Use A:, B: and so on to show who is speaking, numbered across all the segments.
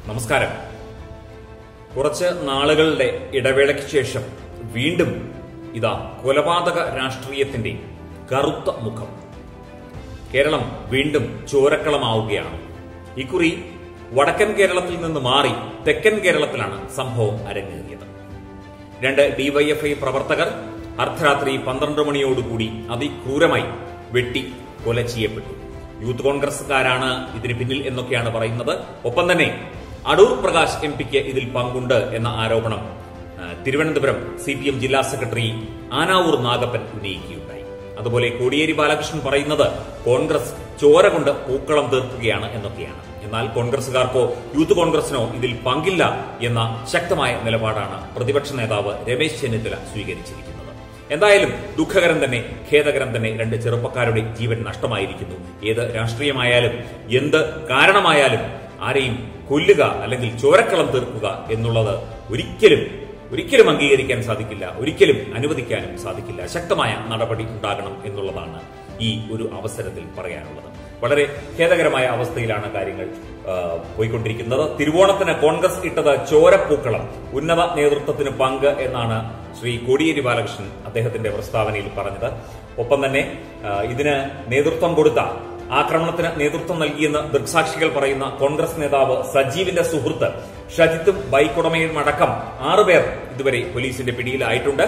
A: നമസ്കാരം കുറച്ച് നാളുകളുടെ ഇടവേളയ്ക്ക് ശേഷം വീണ്ടും ഇതാ കൊലപാതക രാഷ്ട്രീയത്തിന്റെ കറുത്ത മുഖം കേരളം വീണ്ടും ചോരക്കളമാവുകയാണ് ഇക്കുറി വടക്കൻ കേരളത്തിൽ നിന്ന് മാറി തെക്കൻ കേരളത്തിലാണ് സംഭവം അരങ്ങേറിയത് രണ്ട് ഡിവൈഎഫ്ഐ പ്രവർത്തകർ അർദ്ധരാത്രി പന്ത്രണ്ട് മണിയോടുകൂടി അതിക്രൂരമായി വെട്ടി കൊല ചെയ്യപ്പെട്ടു യൂത്ത് കോൺഗ്രസുകാരാണ് ഇതിന് പിന്നിൽ എന്നൊക്കെയാണ് പറയുന്നത് ഒപ്പം തന്നെ അടൂർ പ്രകാശ് എം പിക്ക് ഇതിൽ പങ്കുണ്ട് എന്ന ആരോപണം ആ, തിരുവനന്തപുരം സി പി എം ജില്ലാ സെക്രട്ടറി ആനാവൂർ നാഗപ്പൻ ഉന്നയിക്കുകയുണ്ടായി അതുപോലെ കോടിയേരി ബാലകൃഷ്ണൻ പറയുന്നത് കോൺഗ്രസ് ചോര കൊണ്ട് പൂക്കളം തീർക്കുകയാണ് എന്നൊക്കെയാണ് എന്നാൽ കോൺഗ്രസുകാർക്കോ യൂത്ത് കോൺഗ്രസിനോ ഇതിൽ പങ്കില്ല എന്ന ശക്തമായ നിലപാടാണ് പ്രതിപക്ഷ നേതാവ് രമേശ് ചെന്നിത്തല സ്വീകരിച്ചിരിക്കുന്നത് എന്തായാലും ദുഃഖകരം തന്നെ ഖേദകരം തന്നെ രണ്ട് ചെറുപ്പക്കാരുടെ ജീവൻ നഷ്ടമായിരിക്കുന്നു ഏത് രാഷ്ട്രീയമായാലും എന്ത് കാരണമായാലും ആരെയും കൊല്ലുക അല്ലെങ്കിൽ ചോരക്കളം തീർക്കുക എന്നുള്ളത് ഒരിക്കലും ഒരിക്കലും അംഗീകരിക്കാൻ സാധിക്കില്ല ഒരിക്കലും അനുവദിക്കാനും സാധിക്കില്ല ശക്തമായ നടപടി ഉണ്ടാകണം എന്നുള്ളതാണ് ഈ ഒരു അവസരത്തിൽ പറയാനുള്ളത് വളരെ ഖേദകരമായ അവസ്ഥയിലാണ് കാര്യങ്ങൾ ആ, പോയിക്കൊണ്ടിരിക്കുന്നത് തിരുവോണത്തിന് കോൺഗ്രസ് ഇട്ടത് ചോരപ്പൂക്കളം ഉന്നത നേതൃത്വത്തിന് പങ്ക് എന്നാണ് ശ്രീ കോടിയേരി ബാലകൃഷ്ണൻ അദ്ദേഹത്തിന്റെ പ്രസ്താവനയിൽ പറഞ്ഞത് ഒപ്പം തന്നെ ആ, ഇതിന് നേതൃത്വം കൊടുത്ത ആക്രമണത്തിന് നേതൃത്വം നൽകിയെന്ന് ദൃക്സാക്ഷികൾ പറയുന്ന കോൺഗ്രസ് നേതാവ് സജീവിന്റെ സുഹൃത്ത് ഷജിത്തും ബൈക്കുടമയും അടക്കം ആറുപേർ ഇതുവരെ പോലീസിന്റെ പിടിയിലായിട്ടുണ്ട്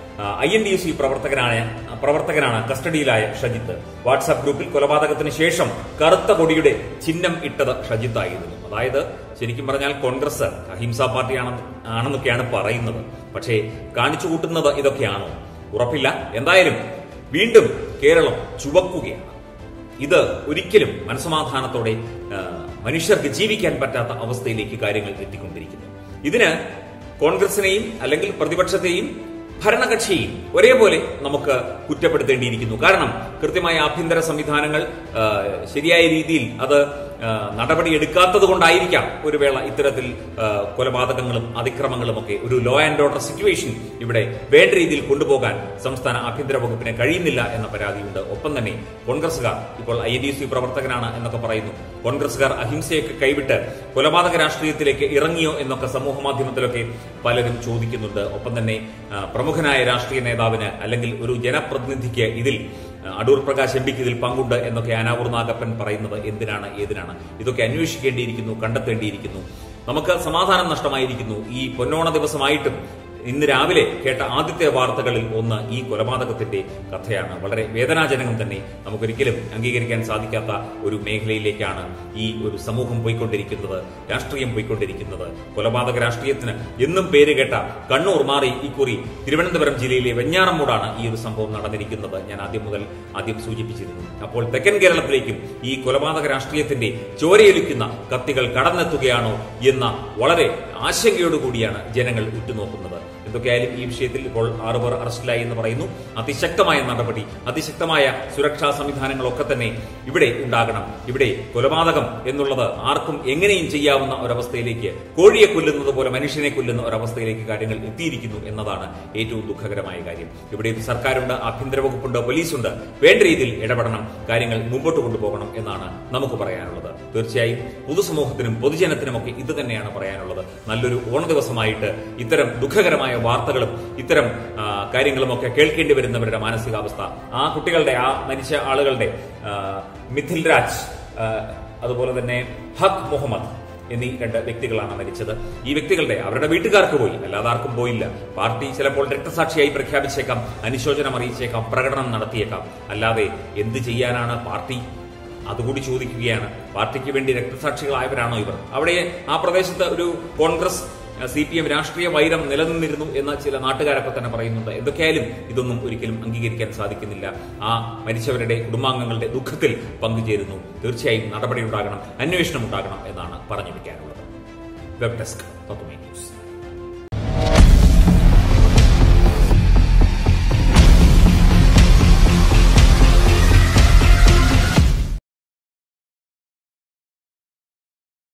A: I N D S C പ്രവർത്തകനായ പ്രവർത്തകനാണ് കസ്റ്റഡിയിലായ ഷജിത്ത് വാട്സാപ്പ് ഗ്രൂപ്പിൽ കൊലപാതകത്തിന് ശേഷം കറുത്ത കൊടിയുടെ ചിഹ്നം ഇട്ടത് ഷജിത്തായിരുന്നു അതായത് ശരിക്കും പറഞ്ഞാൽ കോൺഗ്രസ് അഹിംസാ പാർട്ടിയാണെന്ന് ആണെന്നൊക്കെയാണ് പറയുന്നത് പക്ഷേ കാണിച്ചു കൂട്ടുന്നത് ഇതൊക്കെയാണോ ഉറപ്പില്ല എന്തായാലും വീണ്ടും കേരളം ചുവക്കുകയാണ് ഇത് ഒരിക്കലും മനസമാധാനത്തോടെ ആ, മനുഷ്യർക്ക് ജീവിക്കാൻ പറ്റാത്ത അവസ്ഥയിലേക്ക് കാര്യങ്ങൾ എത്തിക്കൊണ്ടിരിക്കുന്നു ഇതിന് കോൺഗ്രസിനെയും അല്ലെങ്കിൽ പ്രതിപക്ഷത്തെയും ഭരണകക്ഷിയെയും ഒരേപോലെ നമുക്ക് കുറ്റപ്പെടുത്തേണ്ടിയിരിക്കുന്നു കാരണം കൃത്യമായ ആഭ്യന്തര സംവിധാനങ്ങൾ ആ, ശരിയായ രീതിയിൽ അത് ആ, നടപടിയെടുക്കാത്തത് കൊണ്ടായിരിക്കാം ഒരു വേള ഇത്തരത്തിൽ ആ, കൊലപാതകങ്ങളും അതിക്രമങ്ങളും ഒക്കെ ഒരു ലോ ആൻഡ് ഓർഡർ സിറ്റുവേഷൻ ഇവിടെ വേണ്ട രീതിയിൽ കൊണ്ടുപോകാൻ സംസ്ഥാന ആഭ്യന്തര വകുപ്പിന് കഴിയുന്നില്ല എന്ന പരാതിയുണ്ട് ഒപ്പം തന്നെ കോൺഗ്രസുകാർ ഇപ്പോൾ ഐ ഡി സി പ്രവർത്തകനാണ് എന്നൊക്കെ പറയുന്നു കോൺഗ്രസുകാർ അഹിംസയൊക്കെ കൈവിട്ട് കൊലപാതക രാഷ്ട്രീയത്തിലേക്ക് ഇറങ്ങിയോ എന്നൊക്കെ സമൂഹ മാധ്യമത്തിലൊക്കെ പലരും ചോദിക്കുന്നുണ്ട് ഒപ്പം തന്നെ ആ, പ്രമുഖനായ രാഷ്ട്രീയ നേതാവിന് അല്ലെങ്കിൽ ഒരു ജനപ്രതിനിധിക്ക് ഇതിൽ ആ, അടൂർ പ്രകാശ് എം പിക്ക് ഇതിൽ പങ്കുണ്ട് എന്നൊക്കെ അനാവൂർ നാഗപ്പൻ പറയുന്നത് എന്തിനാണ് ഏതിനാണ് ഇതൊക്കെ അന്വേഷിക്കേണ്ടിയിരിക്കുന്നു കണ്ടെത്തേണ്ടിയിരിക്കുന്നു നമുക്ക് സമാധാനം നഷ്ടമായിരിക്കുന്നു ഈ പൊന്നോണ ദിവസമായിട്ടും ഇന്ന് രാവിലെ കേട്ട ആദ്യത്തെ വാർത്തകളിൽ ഒന്ന് ഈ കൊലപാതകത്തിന്റെ കഥയാണ് വളരെ വേദനാജനകം തന്നെ നമുക്കൊരിക്കലും അംഗീകരിക്കാൻ സാധിക്കാത്ത ഒരു മേഖലയിലേക്കാണ് ഈ ഒരു സമൂഹം പോയിക്കൊണ്ടിരിക്കുന്നത് രാഷ്ട്രീയം പോയിക്കൊണ്ടിരിക്കുന്നത് കൊലപാതക രാഷ്ട്രീയത്തിന് എന്നും പേര് കേട്ട കണ്ണൂർ മാറി ഇക്കുറി തിരുവനന്തപുരം ജില്ലയിലെ വെഞ്ഞാറമ്മൂടാണ് ഈ ഒരു സംഭവം നടന്നിരിക്കുന്നത് ഞാൻ ആദ്യം മുതൽ ആദ്യം സൂചിപ്പിച്ചിരുന്നു അപ്പോൾ തെക്കൻ കേരളത്തിലേക്കും ഈ കൊലപാതക രാഷ്ട്രീയത്തിന്റെ ചോരയൊലിക്കുന്ന കത്തികൾ കടന്നെത്തുകയാണോ എന്ന വളരെ ആശങ്കയോടുകൂടിയാണ് ജനങ്ങൾ ഉറ്റുനോക്കുന്നത് എന്തൊക്കെയായാലും ഈ വിഷയത്തിൽ ഇപ്പോൾ ആറുപേർ അറസ്റ്റിലായി എന്ന് പറയുന്നു അതിശക്തമായ നടപടി അതിശക്തമായ സുരക്ഷാ സംവിധാനങ്ങളൊക്കെ തന്നെ ഇവിടെ ഉണ്ടാകണം ഇവിടെ കൊലപാതകം എന്നുള്ളത് ആർക്കും എങ്ങനെയും ചെയ്യാവുന്ന ഒരവസ്ഥയിലേക്ക് കോഴിയെ കൊല്ലുന്നത് പോലെ മനുഷ്യനെ കൊല്ലുന്ന ഒരവസ്ഥയിലേക്ക് കാര്യങ്ങൾ എത്തിയിരിക്കുന്നു എന്നതാണ് ഏറ്റവും ദുഃഖകരമായ കാര്യം ഇവിടെ ഒരു സർക്കാരുണ്ട് ആഭ്യന്തര വകുപ്പുണ്ട് പോലീസുണ്ട് വേണ്ട രീതിയിൽ ഇടപെടണം കാര്യങ്ങൾ മുമ്പോട്ട് കൊണ്ടുപോകണം എന്നാണ് നമുക്ക് പറയാനുള്ളത് തീർച്ചയായും പൊതുസമൂഹത്തിനും പൊതുജനത്തിനുമൊക്കെ ഇത് തന്നെയാണ് പറയാനുള്ളത് നല്ലൊരു ഓണ ദിവസമായിട്ട് ഇത്തരം ദുഃഖകരമായ വാർത്തകളും ഇത്തരം ആ, കാര്യങ്ങളുമൊക്കെ കേൾക്കേണ്ടി വരുന്നവരുടെ മാനസികാവസ്ഥ ആ കുട്ടികളുടെ ആ മരിച്ച ആളുകളുടെ ആ, മിഥിൽ രാജ് ആ, അതുപോലെ തന്നെ ഹക് മുഹമ്മദ് എന്നീ രണ്ട് വ്യക്തികളാണ് മരിച്ചത് ഈ വ്യക്തികളുടെ അവരുടെ വീട്ടുകാർക്ക് പോയി അല്ലാതെ ആർക്കും പോയില്ല പാർട്ടി ചിലപ്പോൾ രക്തസാക്ഷിയായി പ്രഖ്യാപിച്ചേക്കാം അനുശോചനം അറിയിച്ചേക്കാം പ്രകടനം നടത്തിയേക്കാം അല്ലാതെ എന്ത് ചെയ്യാനാണ് പാർട്ടി അതുകൂടി ചോദിക്കുകയാണ് പാർട്ടിക്ക് വേണ്ടി രക്തസാക്ഷികളായവരാണോ ഇവർ അവിടെ ആ പ്രദേശത്ത് ഒരു കോൺഗ്രസ് സി പി എം രാഷ്ട്രീയ വൈരം നിലനിന്നിരുന്നു എന്ന് ചില നാട്ടുകാരൊക്കെ തന്നെ പറയുന്നുണ്ട് എന്തൊക്കെയായാലും ഇതൊന്നും ഒരിക്കലും അംഗീകരിക്കാൻ സാധിക്കുന്നില്ല ആ മരിച്ചവരുടെ കുടുംബാംഗങ്ങളുടെ ദുഃഖത്തിൽ പങ്കുചേരുന്നു തീർച്ചയായും നടപടി ഉണ്ടാകണം അന്വേഷണം ഉണ്ടാകണം എന്നാണ് പറഞ്ഞു വെക്കാനുള്ളത് വെബ് ഡെസ്ക് തത്വമേ ന്യൂസ്